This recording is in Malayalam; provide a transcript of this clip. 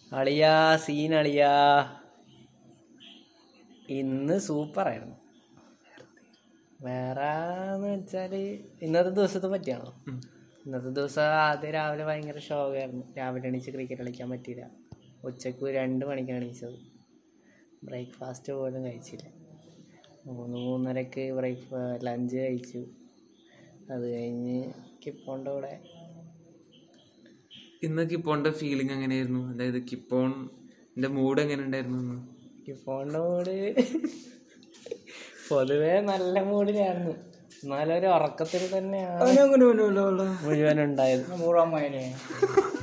അളിയാ സീൻ അളിയാ ഇന്ന് സൂപ്പറായിരുന്നു വേറെ എന്ന് വെച്ചാല് ഇന്നത്തെ ദിവസത്തെ പറ്റിയാണോ ഇന്നത്തെ ദിവസം ആദ്യം രാവിലെ ഭയങ്കര ഷോക്കായിരുന്നു രാവിലെ എണീച്ച് ക്രിക്കറ്റ് കളിക്കാൻ പറ്റിയില്ല ഉച്ചക്ക് രണ്ട് മണിക്കാണ് എണീച്ചത് ബ്രേക്ക്ഫാസ്റ്റ് പോലും കഴിച്ചില്ല മൂന്ന് മൂന്നരക്ക് ബ്രേക്ക് ലഞ്ച് കഴിച്ചു അത് കഴിഞ്ഞ് കിപ്പോണ്ട കൂടെ ഇന്ന് കിപ്പോണിന്റെ ഫീലിംഗ് എങ്ങനെയായിരുന്നു അതായത് കിപ്പോണിന്റെ മൂഡ് എങ്ങനെ ഉണ്ടായിരുന്നു ഇന്ന് കിപ്പോണ്ട മൂഡ് പൊതുവേ നല്ല മൂഡിലായിരുന്നു എന്നാലും ഒരു ഉറക്കത്തിൽ തന്നെയാണ് മുഴുവൻ ഉണ്ടായത് മൂറാൻ മയനെ